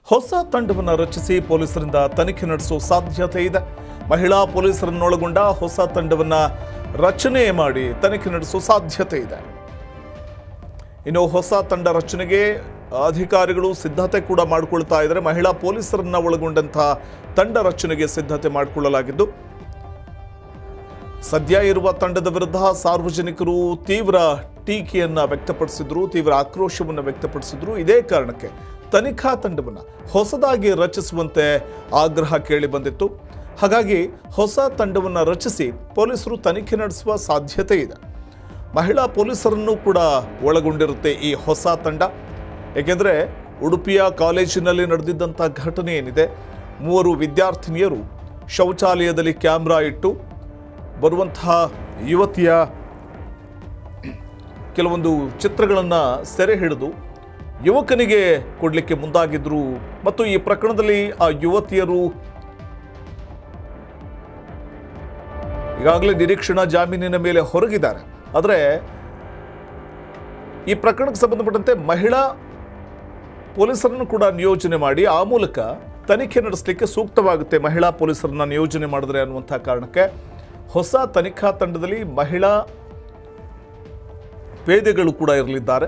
ಹೊಸ ತಂಡವನ್ನು ರಚಿಸಿ ಪೊಲೀಸರಿಂದ ತನಿಖೆ ನಡೆಸುವ ಸಾಧ್ಯತೆ ಇದೆ ಮಹಿಳಾ ಪೊಲೀಸರನ್ನೊಳಗೊಂಡ ಹೊಸ ತಂಡವನ್ನು ರಚನೆ ಮಾಡಿ ತನಿಖೆ ನಡೆಸುವ ಸಾಧ್ಯತೆ ಇದೆ ಇನ್ನು ಹೊಸ ತಂಡ ರಚನೆಗೆ ಅಧಿಕಾರಿಗಳು ಸಿದ್ಧತೆ ಕೂಡ ಮಾಡಿಕೊಳ್ತಾ ಇದ್ದಾರೆ ಮಹಿಳಾ ಪೊಲೀಸರನ್ನ ಒಳಗೊಂಡಂತಹ ತಂಡ ರಚನೆಗೆ ಸಿದ್ಧತೆ ಮಾಡಿಕೊಳ್ಳಲಾಗಿದ್ದು ಸದ್ಯ ಇರುವ ತಂಡದ ವಿರುದ್ಧ ಸಾರ್ವಜನಿಕರು ತೀವ್ರ ಟೀಕೆಯನ್ನ ವ್ಯಕ್ತಪಡಿಸಿದ್ರು ತೀವ್ರ ಆಕ್ರೋಶವನ್ನು ವ್ಯಕ್ತಪಡಿಸಿದ್ರು ಇದೇ ಕಾರಣಕ್ಕೆ ತನಿಖಾ ತಂಡವನ್ನು ಹೊಸದಾಗಿ ರಚಿಸುವಂತೆ ಆಗ್ರಹ ಕೇಳಿ ಬಂದಿತ್ತು ಹಾಗಾಗಿ ಹೊಸ ತಂಡವನ್ನು ರಚಿಸಿ ಪೊಲೀಸರು ತನಿಖೆ ನಡೆಸುವ ಸಾಧ್ಯತೆ ಇದೆ ಮಹಿಳಾ ಪೊಲೀಸರನ್ನು ಕೂಡ ಒಳಗೊಂಡಿರುತ್ತೆ ಈ ಹೊಸ ತಂಡ ಏಕೆಂದರೆ ಉಡುಪಿಯ ಕಾಲೇಜಿನಲ್ಲಿ ನಡೆದಿದ್ದಂಥ ಘಟನೆ ಏನಿದೆ ಮೂವರು ವಿದ್ಯಾರ್ಥಿನಿಯರು ಶೌಚಾಲಯದಲ್ಲಿ ಕ್ಯಾಮ್ರಾ ಇಟ್ಟು ಬರುವಂತಹ ಯುವತಿಯ ಕೆಲವೊಂದು ಚಿತ್ರಗಳನ್ನು ಸೆರೆ ಹಿಡಿದು ಯುವಕನಿಗೆ ಕೊಡಲಿಕ್ಕೆ ಮುಂದಾಗಿದ್ರು ಮತ್ತು ಈ ಪ್ರಕರಣದಲ್ಲಿ ಆ ಯುವತಿಯರು ಈಗಾಗಲೇ ನಿರೀಕ್ಷಣಾ ಜಾಮೀನಿನ ಮೇಲೆ ಹೊರಗಿದ್ದಾರೆ ಆದರೆ ಈ ಪ್ರಕರಣಕ್ಕೆ ಸಂಬಂಧಪಟ್ಟಂತೆ ಮಹಿಳಾ ಪೊಲೀಸರನ್ನು ಕೂಡ ನಿಯೋಜನೆ ಮಾಡಿ ಆ ಮೂಲಕ ತನಿಖೆ ನಡೆಸಲಿಕ್ಕೆ ಸೂಕ್ತವಾಗುತ್ತೆ ಮಹಿಳಾ ಪೊಲೀಸರನ್ನ ನಿಯೋಜನೆ ಮಾಡಿದ್ರೆ ಅನ್ನುವಂಥ ಕಾರಣಕ್ಕೆ ಹೊಸ ತನಿಖಾ ತಂಡದಲ್ಲಿ ಮಹಿಳಾ ಪೇದೆಗಳು ಕೂಡ ಇರಲಿದ್ದಾರೆ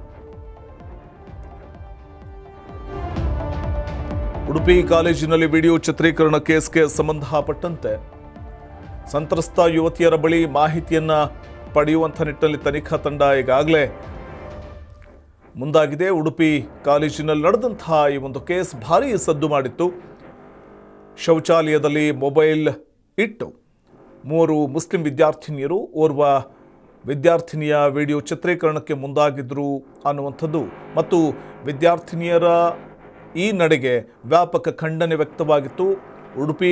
ಉಡುಪಿ ಕಾಲೇಜಿನಲ್ಲಿ ವಿಡಿಯೋ ಚಿತ್ರೀಕರಣ ಕೇಸ್ಗೆ ಸಂಬಂಧಪಟ್ಟಂತೆ ಸಂತ್ರಸ್ತ ಯುವತಿಯರ ಬಳಿ ಮಾಹಿತಿಯನ್ನ ಪಡೆಯುವಂಥ ನಿಟ್ಟಿನಲ್ಲಿ ತನಿಖಾ ತಂಡ ಈಗಾಗಲೇ ಮುಂದಾಗಿದೆ ಉಡುಪಿ ಕಾಲೇಜಿನಲ್ಲಿ ನಡೆದಂತಹ ಈ ಒಂದು ಕೇಸ್ ಭಾರೀ ಸದ್ದು ಮಾಡಿತ್ತು ಶೌಚಾಲಯದಲ್ಲಿ ಮೊಬೈಲ್ ಇಟ್ಟು ಮೂವರು ಮುಸ್ಲಿಂ ವಿದ್ಯಾರ್ಥಿನಿಯರು ಓರ್ವ ವಿದ್ಯಾರ್ಥಿನಿಯ ವಿಡಿಯೋ ಚಿತ್ರೀಕರಣಕ್ಕೆ ಮುಂದಾಗಿದ್ದರು ಅನ್ನುವಂಥದ್ದು ಮತ್ತು ವಿದ್ಯಾರ್ಥಿನಿಯರ ಈ ನಡೆಗೆ ವ್ಯಾಪಕ ಖಂಡನೆ ವ್ಯಕ್ತವಾಗಿತ್ತು ಉಡುಪಿ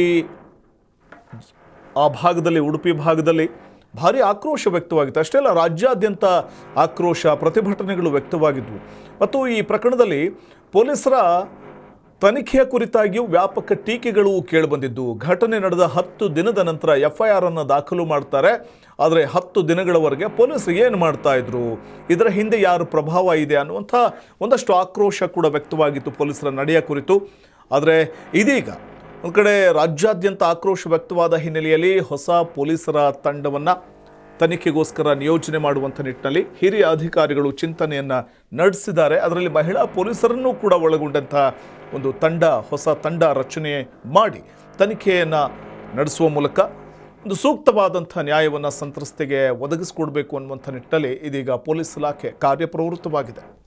ಆ ಭಾಗದಲ್ಲಿ ಉಡುಪಿ ಭಾಗದಲ್ಲಿ ಭಾರಿ ಆಕ್ರೋಶ ವ್ಯಕ್ತವಾಗಿತ್ತು ಅಷ್ಟೇ ಅಲ್ಲ ರಾಜ್ಯಾದ್ಯಂತ ಆಕ್ರೋಶ ಪ್ರತಿಭಟನೆಗಳು ವ್ಯಕ್ತವಾಗಿದ್ವು ಮತ್ತು ಈ ಪ್ರಕರಣದಲ್ಲಿ ಪೊಲೀಸರ ತನಿಖೆಯ ಕುರಿತಾಗಿಯೂ ವ್ಯಾಪಕ ಟೀಕೆಗಳು ಕೇಳಿಬಂದಿದ್ದು ಘಟನೆ ನಡೆದ ಹತ್ತು ದಿನದ ನಂತರ ಎಫ್ ಐ ಆರ್ ಅನ್ನು ದಾಖಲು ಮಾಡ್ತಾರೆ ಆದರೆ ಹತ್ತು ದಿನಗಳವರೆಗೆ ಪೊಲೀಸರು ಏನು ಮಾಡ್ತಾ ಇದ್ರು ಇದರ ಹಿಂದೆ ಯಾರು ಪ್ರಭಾವ ಇದೆ ಅನ್ನುವಂಥ ಒಂದಷ್ಟು ಆಕ್ರೋಶ ಕೂಡ ವ್ಯಕ್ತವಾಗಿತ್ತು ಪೊಲೀಸರ ನಡೆಯ ಕುರಿತು ಆದರೆ ಇದೀಗ ಒಂದು ಕಡೆ ರಾಜ್ಯಾದ್ಯಂತ ಆಕ್ರೋಶ ವ್ಯಕ್ತವಾದ ಹಿನ್ನೆಲೆಯಲ್ಲಿ ಹೊಸ ಪೊಲೀಸರ ತಂಡವನ್ನು ತನಿಖೆಗೋಸ್ಕರ ನಿಯೋಜನೆ ಮಾಡುವಂಥ ನಿಟ್ಟಿನಲ್ಲಿ ಹಿರಿಯ ಅಧಿಕಾರಿಗಳು ಚಿಂತನೆಯನ್ನು ನಡೆಸಿದ್ದಾರೆ ಅದರಲ್ಲಿ ಮಹಿಳಾ ಪೊಲೀಸರನ್ನೂ ಕೂಡ ಒಳಗೊಂಡಂಥ ಒಂದು ತಂಡ ಹೊಸ ತಂಡ ರಚನೆ ಮಾಡಿ ತನಿಖೆಯನ್ನು ನಡೆಸುವ ಮೂಲಕ ಒಂದು ಸೂಕ್ತವಾದಂಥ ನ್ಯಾಯವನ್ನು ಸಂತ್ರಸ್ತೆಗೆ ಒದಗಿಸಿಕೊಡ್ಬೇಕು ಅನ್ನುವಂಥ ನಿಟ್ಟಿನಲ್ಲಿ ಇದೀಗ ಪೊಲೀಸ್ ಇಲಾಖೆ ಕಾರ್ಯಪ್ರವೃತ್ತವಾಗಿದೆ